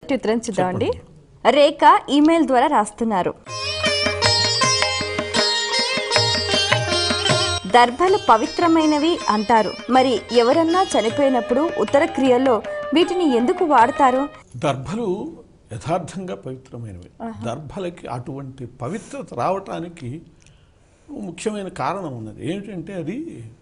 ఉత్తరం చూద్దామండి రేఖ ఈమెయిల్ ద్వారా రాస్తున్నారు దర్భలు పవిత్రమైనవి అంటారు మరి ఎవరన్నా చనిపోయినప్పుడు ఉత్తర క్రియల్లో వీటిని ఎందుకు వాడతారు దర్భలు యథార్థంగా పవిత్రమైనవి దర్భలకి అటువంటి పవిత్రత రావటానికి ముఖ్యమైన కారణం ఉన్నది ఏమిటంటే అది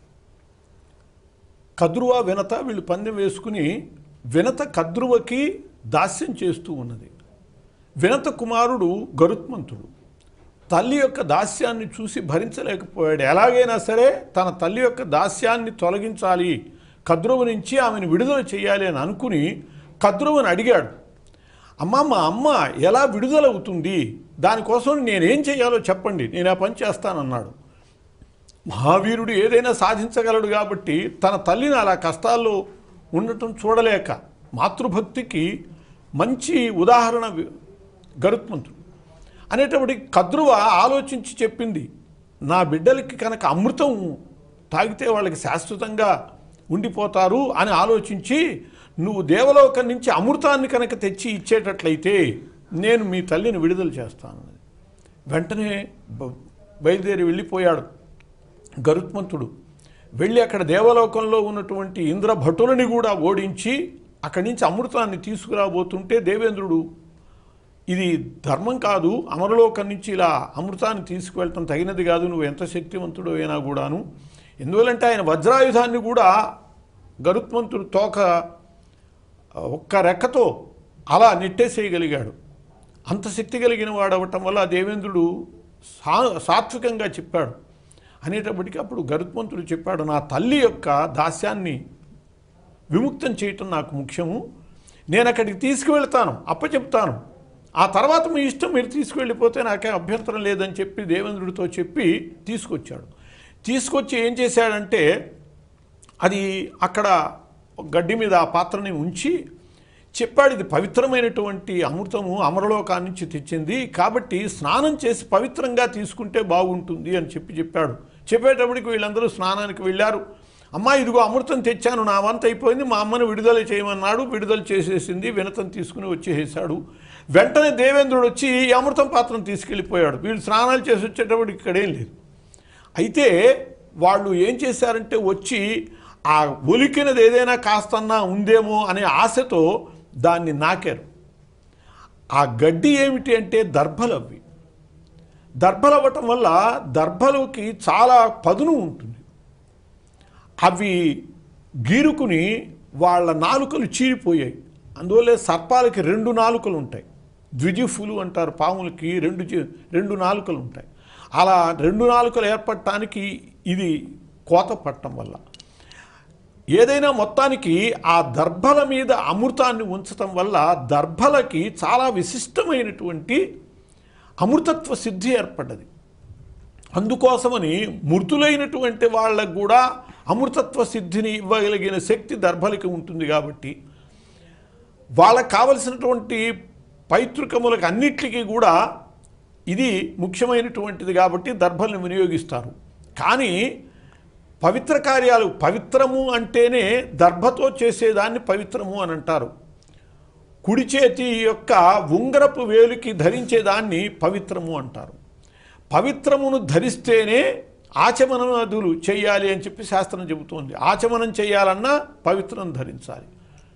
కద్రువ వినత వీళ్ళు పందెం వేసుకుని వినత కద్రువకి దాస్యం చేస్తూ ఉన్నది వినత కుమారుడు గరుత్మంతుడు తల్లి యొక్క దాస్యాన్ని చూసి భరించలేకపోయాడు ఎలాగైనా సరే తన తల్లి యొక్క దాస్యాన్ని తొలగించాలి కద్రువ నుంచి ఆమెను విడుదల చేయాలి అని అనుకుని కద్రువని అడిగాడు అమ్మ మా అమ్మ ఎలా విడుదలవుతుంది దానికోసం నేనేం చేయాలో చెప్పండి నేను ఆ పని చేస్తానన్నాడు మహావీరుడు ఏదైనా సాధించగలడు కాబట్టి తన తల్లిని అలా కష్టాల్లో ఉండటం చూడలేక మాతృభక్తికి మంచి ఉదాహరణ వి- గరుత్మంతుడు అనేటప్పటికి కద్రువ ఆలోచించి చెప్పింది నా బిడ్డలకి కనుక అమృతం తాగితే వాళ్ళకి శాశ్వతంగా ఉండిపోతారు అని ఆలోచించి నువ్వు దేవలోకం నుంచి అమృతాన్ని కనుక తెచ్చి ఇచ్చేటట్లయితే నేను మీ తల్లిని విడుదల చేస్తాను వెంటనే బ- బయలుదేరి వెళ్ళిపోయాడు గరుత్మంతుడు వెళ్ళి అక్కడ దేవలోకంలో ఉన్నటువంటి ఇంద్రభటులని కూడా ఓడించి అక్కడి నుంచి అమృతాన్ని తీసుకురాబోతుంటే దేవేంద్రుడు ఇది ధర్మం కాదు అమరలోకం నుంచి ఇలా అమృతాన్ని తీసుకువెళ్ళటం తగినది కాదు నువ్వు ఎంత శక్తివంతుడు అయినా కూడాను ఎందువల్లంటే ఆయన వజ్రాయుధాన్ని కూడా గరుత్మంతుడు తోక ఒక్క రెక్కతో అలా నెట్టేసేయగలిగాడు అంత శక్తి కలిగిన వాడవటం వల్ల దేవేంద్రుడు సా సాత్వికంగా చెప్పాడు అనేటప్పటికీ అప్పుడు గరుత్మంతుడు చెప్పాడు నా తల్లి యొక్క దాస్యాన్ని విముక్తం చేయటం నాకు ముఖ్యము నేను అక్కడికి తీసుకువెళ్తాను అప్పచెప్తాను ఆ తర్వాత మీ ఇష్టం మీరు తీసుకువెళ్ళిపోతే నాకే అభ్యంతరం లేదని చెప్పి దేవేంద్రుడితో చెప్పి తీసుకొచ్చాడు తీసుకొచ్చి ఏం చేశాడంటే అది అక్కడ ఒక గడ్డి మీద ఆ పాత్రని ఉంచి చెప్పాడు ఇది పవిత్రమైనటువంటి అమృతము అమరలోకా నుంచి తెచ్చింది కాబట్టి స్నానం చేసి పవిత్రంగా తీసుకుంటే బాగుంటుంది అని చెప్పి చెప్పాడు చెప్పేటప్పటికి వీళ్ళందరూ స్నానానికి వెళ్ళారు అమ్మా ఇదిగో అమృతం తెచ్చాను నా వంత అయిపోయింది మా అమ్మను విడుదల చేయమన్నాడు విడుదల చేసేసింది వినతం తీసుకుని వచ్చేసాడు వెంటనే దేవేంద్రుడు వచ్చి ఈ అమృతం పాత్రను తీసుకెళ్ళిపోయాడు వీళ్ళు స్నానాలు చేసి వచ్చేటప్పటికి ఇక్కడేం లేదు అయితే వాళ్ళు ఏం చేశారంటే వచ్చి ఆ ఒలికినది ఏదైనా కాస్తన్నా ఉందేమో అనే ఆశతో దాన్ని నాకారు ఆ గడ్డి ఏమిటి అంటే దర్భలు అవి దర్భలు అవ్వటం వల్ల దర్భలకి చాలా పదును ఉంటుంది అవి గీరుకుని వాళ్ళ నాలుకలు చీరిపోయాయి అందువల్లే సర్పాలకి రెండు నాలుకలు ఉంటాయి ద్విజిఫులు అంటారు పాములకి రెండు చి- రెండు నాలుకలు ఉంటాయి అలా రెండు నాలుకలు ఏర్పడటానికి ఇది కోత పట్టడం వల్ల ఏదైనా మొత్తానికి ఆ దర్భల మీద అమృతాన్ని ఉంచటం వల్ల దర్భలకి చాలా విశిష్టమైనటువంటి అమృతత్వ సిద్ధి ఏర్పడ్డది అందుకోసమని మృతులైనటువంటి వాళ్ళకు కూడా అమృతత్వ సిద్ధిని ఇవ్వగలిగిన శక్తి దర్భలకి ఉంటుంది కాబట్టి వాళ్ళకు కావలసినటువంటి పైతృకములకు అన్నిటికీ కూడా ఇది ముఖ్యమైనటువంటిది కాబట్టి దర్భల్ని వినియోగిస్తారు కానీ పవిత్ర కార్యాలు పవిత్రము అంటేనే దర్భతో చేసేదాన్ని పవిత్రము అని అంటారు కుడి చేతి యొక్క ఉంగరపు వేలుకి ధరించేదాన్ని పవిత్రము అంటారు పవిత్రమును ధరిస్తేనే ఆచమనదులు చేయాలి అని చెప్పి శాస్త్రం చెబుతోంది ఆచమనం చేయాలన్నా పవిత్రం ధరించాలి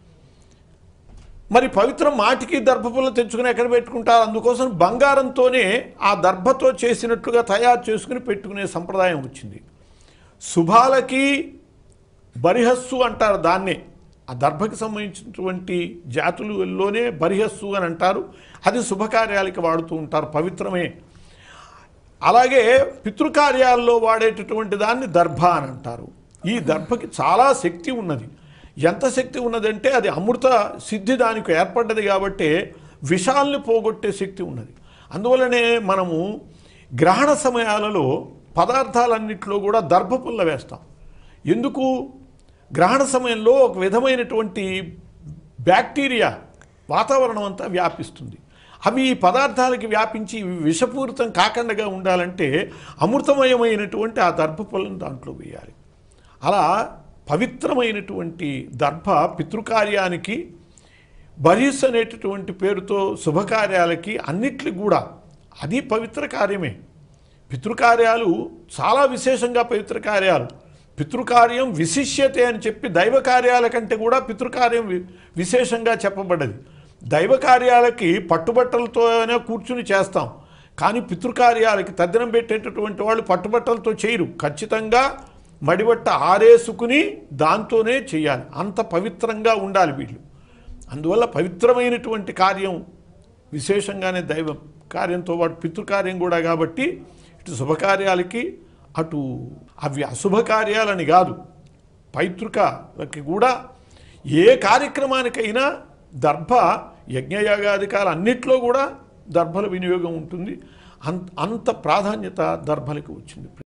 మరి పవిత్రం మాటికి దర్భపుల్ల తెచ్చుకుని ఎక్కడ పెట్టుకుంటారు అందుకోసం బంగారంతోనే ఆ దర్భతో చేసినట్లుగా తయారు చేసుకుని పెట్టుకునే సంప్రదాయం వచ్చింది శుభాలకి బరిహస్సు అంటారు దాన్నే ఆ దర్భకి సంబంధించినటువంటి జాతులలోనే బరిహస్సు అని అంటారు అది శుభకార్యాలకి వాడుతూ ఉంటారు పవిత్రమే అలాగే పితృకార్యాల్లో వాడేటటువంటి దాన్ని దర్భ అని అంటారు ఈ దర్భకి చాలా శక్తి ఉన్నది ఎంత శక్తి ఉన్నదంటే అది అమృత సిద్ధి దానికి ఏర్పడ్డది కాబట్టి విషాల్ని పోగొట్టే శక్తి ఉన్నది అందువల్లనే మనము గ్రహణ సమయాలలో పదార్థాలన్నింటిలో కూడా దర్భ పుల్ల వేస్తాం ఎందుకు గ్రహణ సమయంలో ఒక విధమైనటువంటి బ్యాక్టీరియా వాతావరణం అంతా వ్యాపిస్తుంది అవి ఈ పదార్థాలకి వ్యాపించి ఇవి విషపూరితం కాకుండా ఉండాలంటే అమృతమయమైనటువంటి ఆ దర్భ పొలను దాంట్లో వేయాలి అలా పవిత్రమైనటువంటి దర్భ పితృకార్యానికి బరీస్ అనేటటువంటి పేరుతో శుభకార్యాలకి అన్నిట్లు కూడా అది పవిత్ర కార్యమే పితృకార్యాలు చాలా విశేషంగా పవిత్ర కార్యాలు పితృకార్యం విశిష్యతే అని చెప్పి దైవ కార్యాల కంటే కూడా పితృకార్యం వి- విశేషంగా చెప్పబడ్డది దైవ కార్యాలకి పట్టుబట్టలతోనే కూర్చుని చేస్తాం కానీ పితృకార్యాలకి తద్దినం పెట్టేటటువంటి వాళ్ళు పట్టుబట్టలతో చేయరు ఖచ్చితంగా మడిబట్ట ఆరేసుకుని దాంతోనే చేయాలి అంత పవిత్రంగా ఉండాలి వీళ్ళు అందువల్ల పవిత్రమైనటువంటి కార్యం విశేషంగానే దైవ కార్యంతో పాటు పితృకార్యం కూడా కాబట్టి ఇటు శుభకార్యాలకి అటు అవి అశుభకార్యాలని కాదు పైతృకలకి కూడా ఏ కార్యక్రమానికైనా దర్భ యజ్ఞయాగాధికాలు అన్నిట్లో కూడా దర్భల వినియోగం ఉంటుంది అంత అంత ప్రాధాన్యత దర్భలకు వచ్చింది